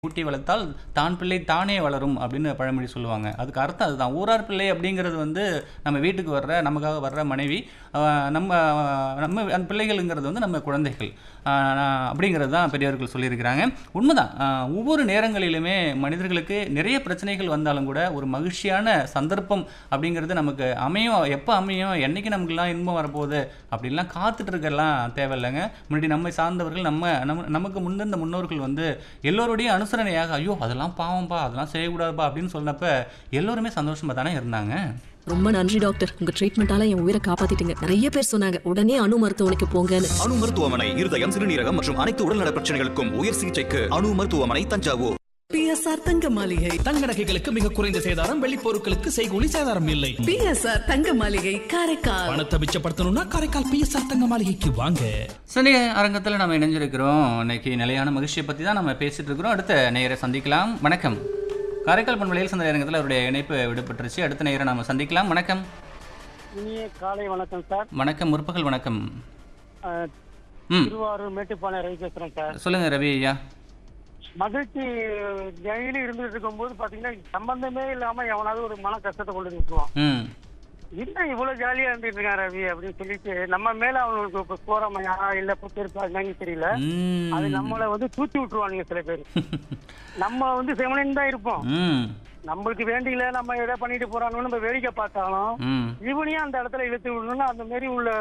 ஊட்டி வளர்த்தால் தான் பிள்ளை தானே வளரும் அப்படின்னு பழமொழி சொல்லுவாங்க அதுக்கு அர்த்தம் அதுதான் ஊரார் பிள்ளை அப்படிங்கிறது வந்து நம்ம வீட்டுக்கு வர்ற நமக்காக வர்ற மனைவி ஆஹ் நம்ம நம்ம அந்த பிள்ளைகள்ங்கிறது வந்து நம்ம குழந்தைகள் ஆஹ் அப்படிங்கிறது தான் பெரியவர்கள் சொல்லியிருக்கிறாங்க உண்மைதான் ஆஹ் ஒவ்வொரு நேரங்களிலுமே மனிதர்களுக்கு நிறைய பிரச்சனைகள் வந்தாலும் கூட ஒரு மகிழ்ச்சியான சந்தர்ப்பம் அப்படிங்கிறது நமக்கு அமையும் எப்போ அமையும் என்னைக்கு நமக்குலாம் இன்பம் வரப்போகுது அப்படின்லாம் காத்துட்டு இருக்கலாம் தேவையில்லைங்க முன்னாடி நம்மை சார்ந்தவர்கள் நம்ம நம்ம நமக்கு முன்னிருந்த முன்னோர்கள் வந்து எல்லோருடைய அனுசரணையாக ஐயோ அதெல்லாம் பாவம்பா அதெல்லாம் செய்யக்கூடாதுப்பா அப்படின்னு சொன்னப்ப எல்லோருமே சந்தோஷமா தானே இருந்தாங்க ரொம்ப நன்றி டாக்டர் உங்க ட்ரீட்மெண்டால என் உயிரை காப்பாத்திட்டீங்க நிறைய பேர் சொன்னாங்க உடனே அணு மருத்துவமனைக்கு போங்கன்னு அணு மருத்துவமனை இருதயம் சிறுநீரகம் மற்றும் அனைத்து உடல்நல பிரச்சனைகளுக்கும் உயர் சிகிச்சைக்கு அணு மருத்துவமனை தஞ்சாவூர் பிஎஸ்ஆர் தங்க மாளிகை தங்க நகைகளுக்கு மிக குறைந்த சேதாரம் வெள்ளி பொருட்களுக்கு செய்கூலி சேதாரம் இல்லை பிஎஸ்ஆர் தங்க மாளிகை காரைக்கால் பணத்தை மிச்சப்படுத்தணும்னா காரைக்கால் பிஎஸ்ஆர் தங்க மாளிகைக்கு வாங்க சனி அரங்கத்தில் நம்ம இணைஞ்சிருக்கிறோம் இன்னைக்கு நிலையான மகிழ்ச்சியை பற்றி தான் நம்ம பேசிட்டு இருக்கிறோம் அடுத்த நேயரை சந்திக்கலாம் வணக்கம் காரைக்கால் பண்பலையில் சந்தை அரங்கத்தில் அவருடைய இணைப்பு விடுபட்டுருச்சு அடுத்த நேயரை நாம சந்திக்கலாம் வணக்கம் இனிய காலை வணக்கம் சார் வணக்கம் முற்பகல் வணக்கம் அஹ், ம் திருவாரூர் மேட்டுப்பாளையம் ரவி பேசுறேன் சார் சொல்லுங்க ரவி ஐயா மகிழ்ச்சி டெய்லி இருந்துட்டு இருக்கும்போது பாத்தீங்கன்னா சம்பந்தமே இல்லாம எவனாவது ஒரு மன கஷ்டத்தை கொண்டு வந்து விட்டுருவான் ம் என்ன இவ்வளவு ஜாலியா இருந்துட்டு இருக்கான் ரவி அப்படின்னு சொல்லிட்டு நம்ம மேல அவனுக்கு இப்ப போறாமையா இல்ல புத்திருப்பா என்னன்னு தெரியல ம். அது நம்மள வந்து தூத்தி விட்டுருவானுங்க சில பேர் நம்ம வந்து செவனேன்னு தான் இருப்போம் ம் நம்மளுக்கு வேண்டியில நம்ம எதை பண்ணிட்டு போறாங்கன்னு நம்ம வேடிக்கை பார்த்தாலும் ம் இவனையும் அந்த இடத்துல இழுத்து விடணும்னு அந்த மாதிரி உள்ள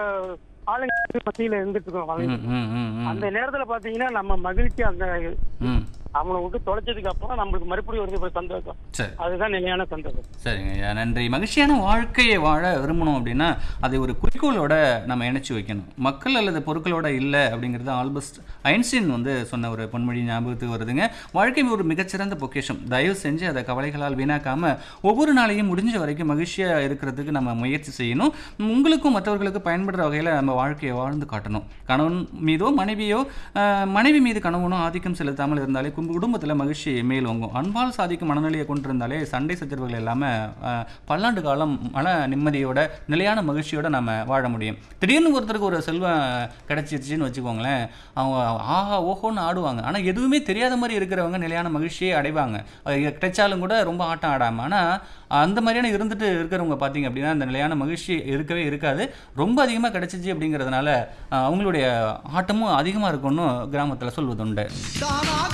ஆளுங்க மத்தியில இருந்துட்டு இருக்கோம் அவங்க. ம் ம் ம் ம் அந்த நேரத்துல பாத்தீங்கன்னா நம்ம மகிழ்ச்சி அந்த ம் அவனை விட்டு தொலைச்சதுக்கு அப்புறம் நம்மளுக்கு மறுபடியும் ஒரு ஒரு சந்தோஷம் சரி அதுதான் நிலையான சந்தோஷம் சரிங்க ஐயா நன்றி மகிழ்ச்சியான வாழ்க்கையை வாழ விரும்பணும் அப்படின்னா அதை ஒரு குறிக்கோளோட நம்ம இணைச்சி வைக்கணும் மக்கள் அல்லது பொருட்களோட இல்லை அப்படிங்கிறது ஆல்பஸ்ட் ஐன்ஸ்டீன் வந்து சொன்ன ஒரு பொன்மொழி ஞாபகத்துக்கு வருதுங்க வாழ்க்கை ஒரு மிகச்சிறந்த பொக்கிஷம் தயவு செஞ்சு அதை கவலைகளால் வீணாக்காம ஒவ்வொரு நாளையும் முடிஞ்ச வரைக்கும் மகிழ்ச்சியாக இருக்கிறதுக்கு நம்ம முயற்சி செய்யணும் உங்களுக்கும் மற்றவர்களுக்கு பயன்படுற வகையில் நம்ம வாழ்க்கையை வாழ்ந்து காட்டணும் கணவன் மீதோ மனைவியோ ஆஹ், மனைவி மீது கணவனோ ஆதிக்கம் செலுத்தாமல் இருந்தாலே குடும்ப- குடும்பத்துல மகிழ்ச்சி மேலோங்கும் அன்பால் சாதிக்கும் மனநிலையை கொண்டிருந்தாலே சண்டை சச்சரவுகள் இல்லாமல் பல்லாண்டு காலம் மன நிம்மதியோட நிலையான மகிழ்ச்சியோட நம்ம வாழ முடியும் திடீர்னு ஒருத்தருக்கு ஒரு செல்வம் கிடைச்சிருச்சுன்னு வச்சுக்கோங்களேன் அவங்க ஆஹா ஓஹோன்னு ஆடுவாங்க ஆனால் எதுவுமே தெரியாத மாதிரி இருக்கிறவங்க நிலையான மகிழ்ச்சியை அடைவாங்க அது கிடைச்சாலும் கூட ரொம்ப ஆட்டம் ஆடாமல் ஆனால் அந்த மாதிரியான இருந்துட்டு இருக்கிறவங்க பார்த்தீங்க அப்படின்னா அந்த நிலையான மகிழ்ச்சி இருக்கவே இருக்காது ரொம்ப அதிகமாக கிடைச்சிச்சு அப்படிங்கிறதுனால அஹ், அவங்களுடைய ஆட்டமும் அதிகமாக இருக்கும்னு கிராமத்தில் சொல்வதுண்டு